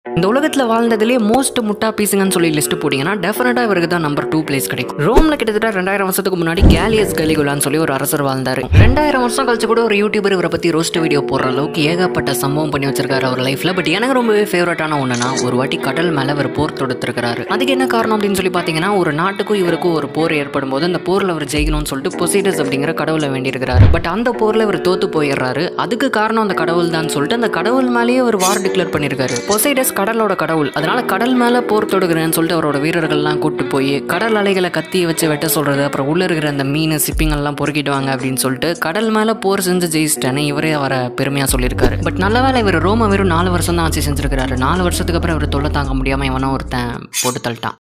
இந்த உலகத்தில் வாழ்ந்ததுலேயே மோஸ்ட் முட்டா பீஸுங்கன்னு சொல்லி லிஸ்ட் போட்டிங்கன்னா டெஃபினட்டாக இவருக்கு தான் நம்பர் டூ பிளேஸ் கிடைக்கும் ரோமில் கிட்டத்தட்ட ரெண்டாயிரம் வருஷத்துக்கு முன்னாடி கேலியஸ் கலிகுலான்னு சொல்லி ஒரு அரசர் வாழ்ந்தார் ரெண்டாயிரம் வருஷம் கழிச்சு கூட ஒரு யூடியூபர் இவரை பற்றி ரோஸ்ட் வீடியோ போடுற அளவுக்கு ஏகப்பட்ட சம்பவம் பண்ணி வச்சிருக்காரு அவர் லைஃப்பில் பட் எனக்கு ரொம்பவே ஃபேவரட்டான ஒன்றுனா ஒரு வாட்டி கடல் மேலே அவர் போர் தொடுத்திருக்கிறாரு அதுக்கு என்ன காரணம் அப்படின்னு சொல்லி பார்த்தீங்கன்னா ஒரு நாட்டுக்கும் இவருக்கும் ஒரு போர் ஏற்படும் போது அந்த போரில் அவர் ஜெயிக்கணும்னு சொல்லிட்டு பொசைடஸ் அப்படிங்கிற கடவுளை வேண்டியிருக்கிறாரு பட் அந்த போரில் இவர் தோத்து போயிடுறாரு அதுக்கு காரணம் அந்த கடவுள் தான் சொல்லிட்டு அந்த கடவுள் மேலேயே ஒரு வார் டிக்ளேர் பண்ணியிருக்காரு பொசைடஸ் கடலோட கடவுள் அதனால கடல் மேலே போர் தொடுகிறேன்னு சொல்லிட்டு அவரோட வீரர்கள்லாம் கூட்டு போய் கடல் அலைகளை கத்தியை வச்சு வெட்ட சொல்றது அப்புறம் உள்ள இருக்கிற அந்த மீன் சிப்பிங் எல்லாம் பொறுக்கிட்டு வாங்க அப்படின்னு சொல்லிட்டு கடல் மேலே போர் செஞ்சு ஜெயிச்சிட்டேன்னு இவரே அவரை பெருமையாக சொல்லியிருக்காரு பட் நல்ல வேளை இவர் ரோம வெறும் நாலு வருஷம் தான் ஆட்சி செஞ்சிருக்காரு நாலு வருஷத்துக்கு அப்புறம் இவர் தொல்லை தாங்க முடியாமல் இவனா ஒருத்தன் போட்டு தள்ளிட்டான்